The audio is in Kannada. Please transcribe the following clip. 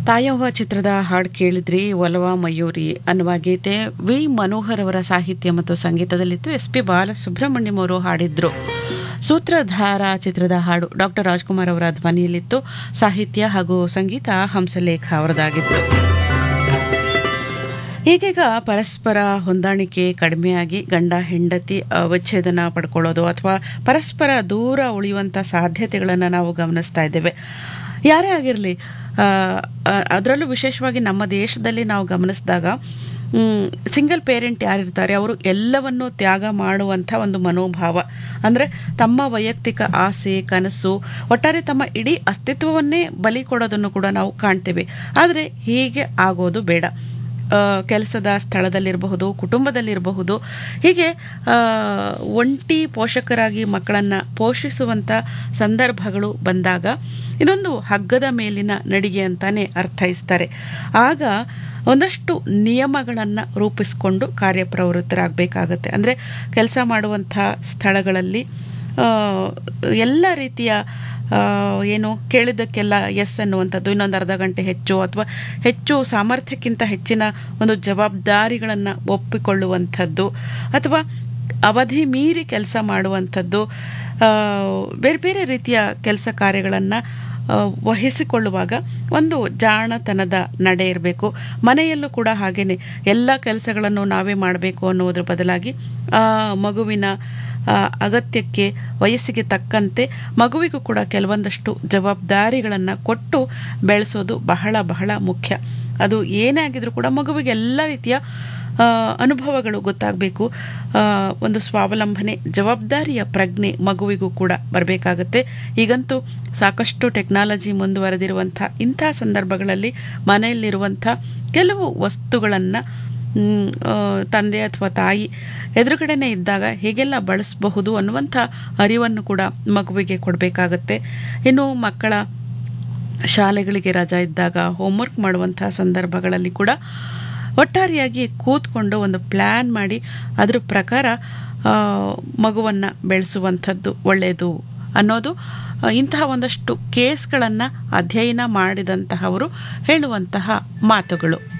ತಾಯವ್ವ ಚಿತ್ರದ ಹಾಡು ಕೇಳಿದ್ರಿ ಒಲವ ಮಯೂರಿ ಅನ್ನುವ ಗೀತೆ ವಿ ಮನೋಹರ್ ಅವರ ಸಾಹಿತ್ಯ ಮತ್ತು ಸಂಗೀತದಲ್ಲಿತ್ತು ಎಸ್ ಪಿ ಬಾಲಸುಬ್ರಹ್ಮಣ್ಯಂ ಅವರು ಹಾಡಿದ್ರು ಸೂತ್ರಧಾರ ಚಿತ್ರದ ಹಾಡು ಡಾಕ್ಟರ್ ರಾಜ್ಕುಮಾರ್ ಅವರ ಧ್ವನಿಯಲ್ಲಿತ್ತು ಸಾಹಿತ್ಯ ಹಾಗೂ ಸಂಗೀತ ಹಂಸಲೇಖ ಅವರದಾಗಿತ್ತು ಈಗೀಗ ಪರಸ್ಪರ ಹೊಂದಾಣಿಕೆ ಕಡಿಮೆಯಾಗಿ ಗಂಡ ಹೆಂಡತಿ ಆ, ವಿಚ್ಛೇದನ ಪಡ್ಕೊಳ್ಳೋದು ಅಥವಾ ಪರಸ್ಪರ ದೂರ ಉಳಿಯುವಂಥ ಸಾಧ್ಯತೆಗಳನ್ನು ನಾವು ಗಮನಿಸ್ತಾ ಇದ್ದೇವೆ ಯಾರೇ ಆಗಿರಲಿ ಅದರಲ್ಲೂ ವಿಶೇಷವಾಗಿ ನಮ್ಮ ದೇಶದಲ್ಲಿ ನಾವು ಗಮನಿಸಿದಾಗ ಸಿಂಗಲ್ ಪೇರೆಂಟ್ ಯಾರಿರ್ತಾರೆ ಅವರು ಎಲ್ಲವನ್ನೂ ತ್ಯಾಗ ಮಾಡುವಂಥ ಒಂದು ಮನೋಭಾವ ಅಂದರೆ ತಮ್ಮ ವೈಯಕ್ತಿಕ ಆಸೆ ಕನಸು ಒಟ್ಟಾರೆ ತಮ್ಮ ಇಡೀ ಅಸ್ತಿತ್ವವನ್ನೇ ಬಲಿ ಕೊಡೋದನ್ನು ಕೂಡ ನಾವು ಕಾಣ್ತೇವೆ ಆದರೆ ಹೀಗೆ ಆಗೋದು ಬೇಡ ಆ, ಕೆಲಸದ ಸ್ಥಳದಲ್ಲಿರಬಹುದು ಕುಟುಂಬದಲ್ಲಿರಬಹುದು ಹೀಗೆ ಆ, ಒಂಟಿ ಪೋಷಕರಾಗಿ ಮಕ್ಕಳನ್ನು ಪೋಷಿಸುವಂಥ ಸಂದರ್ಭಗಳು ಬಂದಾಗ ಇದೊಂದು ಹಗ್ಗದ ಮೇಲಿನ ನಡಿಗೆ ಅಂತಾನೆ ಅರ್ಥೈಸ್ತಾರೆ ಆಗ ಒಂದಷ್ಟು ನಿಯಮಗಳನ್ನು ರೂಪಿಸಿಕೊಂಡು ಕಾರ್ಯಪ್ರವೃತ್ತರಾಗಬೇಕಾಗತ್ತೆ ಅಂದರೆ ಕೆಲಸ ಮಾಡುವಂಥ ಸ್ಥಳಗಳಲ್ಲಿ ಆ, ಎಲ್ಲ ರೀತಿಯ ಆ, ಏನು ಕೇಳಿದ್ದಕ್ಕೆಲ್ಲ ಎಸ್ ಅನ್ನುವಂಥದ್ದು ಇನ್ನೊಂದು ಅರ್ಧ ಗಂಟೆ ಹೆಚ್ಚು ಅಥವಾ ಹೆಚ್ಚು ಸಾಮರ್ಥ್ಯಕ್ಕಿಂತ ಹೆಚ್ಚಿನ ಒಂದು ಜವಾಬ್ದಾರಿಗಳನ್ನು ಒಪ್ಪಿಕೊಳ್ಳುವಂಥದ್ದು ಅಥವಾ ಅವಧಿ ಮೀರಿ ಕೆಲಸ ಮಾಡುವಂಥದ್ದು ಆ, ಬೇರೆ ಬೇರೆ ರೀತಿಯ ಕೆಲಸ ಕಾರ್ಯಗಳನ್ನು ವಹಿಸಿಕೊಳ್ಳುವಾಗ ಒಂದು ಜಾಣತನದ ನಡೆ ಇರಬೇಕು ಮನೆಯಲ್ಲೂ ಕೂಡ ಹಾಗೇನೆ ಎಲ್ಲ ಕೆಲಸಗಳನ್ನು ನಾವೇ ಮಾಡಬೇಕು ಅನ್ನೋದ್ರ ಬದಲಾಗಿ ಆ ಮಗುವಿನ ಆ, ಅಗತ್ಯಕ್ಕೆ ವಯಸ್ಸಿಗೆ ತಕ್ಕಂತೆ ಮಗುವಿಗೂ ಕೂಡ ಕೆಲವೊಂದಷ್ಟು ಜವಾಬ್ದಾರಿಗಳನ್ನು ಕೊಟ್ಟು ಬೆಳೆಸೋದು ಬಹಳ ಬಹಳ ಮುಖ್ಯ ಅದು ಏನೇ ಆಗಿದ್ರೂ ಕೂಡ ಮಗುವಿಗೆ ಎಲ್ಲ ರೀತಿಯ ಆ, ಅನುಭವಗಳು ಗೊತ್ತಾಗಬೇಕು ಒಂದು ಸ್ವಾವಲಂಬನೆ ಜವಾಬ್ದಾರಿಯ ಪ್ರಜ್ಞೆ ಮಗುವಿಗೂ ಕೂಡ ಬರಬೇಕಾಗತ್ತೆ ಈಗಂತೂ ಸಾಕಷ್ಟು ಟೆಕ್ನಾಲಜಿ ಮುಂದುವರೆದಿರುವಂಥ ಇಂಥ ಸಂದರ್ಭಗಳಲ್ಲಿ ಮನೆಯಲ್ಲಿರುವಂಥ ಕೆಲವು ವಸ್ತುಗಳನ್ನು ಮ್, ಆ, ತಂದೆ ಅಥವಾ ತಾಯಿ ಎದುರುಗಡೆನೇ ಇದ್ದಾಗ ಹೇಗೆಲ್ಲ ಬಳಸಬಹುದು ಅನ್ನುವಂಥ ಅರಿವನ್ನು ಕೂಡ ಮಗುವಿಗೆ ಕೊಡಬೇಕಾಗತ್ತೆ ಇನ್ನು ಮಕ್ಕಳ ಶಾಲೆಗಳಿಗೆ ರಜಾ ಇದ್ದಾಗ ಹೋಮ್ವರ್ಕ್ ಮಾಡುವಂಥ ಸಂದರ್ಭಗಳಲ್ಲಿ ಕೂಡ ಒಟ್ಟಾರೆಯಾಗಿ ಕೂತ್ಕೊಂಡು ಒಂದು ಪ್ಲ್ಯಾನ್ ಮಾಡಿ ಅದ್ರ ಪ್ರಕಾರ ಮಗುವನ್ನು ಬೆಳೆಸುವಂಥದ್ದು ಒಳ್ಳೆಯದು ಅನ್ನೋದು ಆ, ಇಂತಹ ಒಂದಷ್ಟು ಕೇಸ್ಗಳನ್ನು ಅಧ್ಯಯನ ಮಾಡಿದಂತಹವರು ಹೇಳುವಂತಹ ಮಾತುಗಳು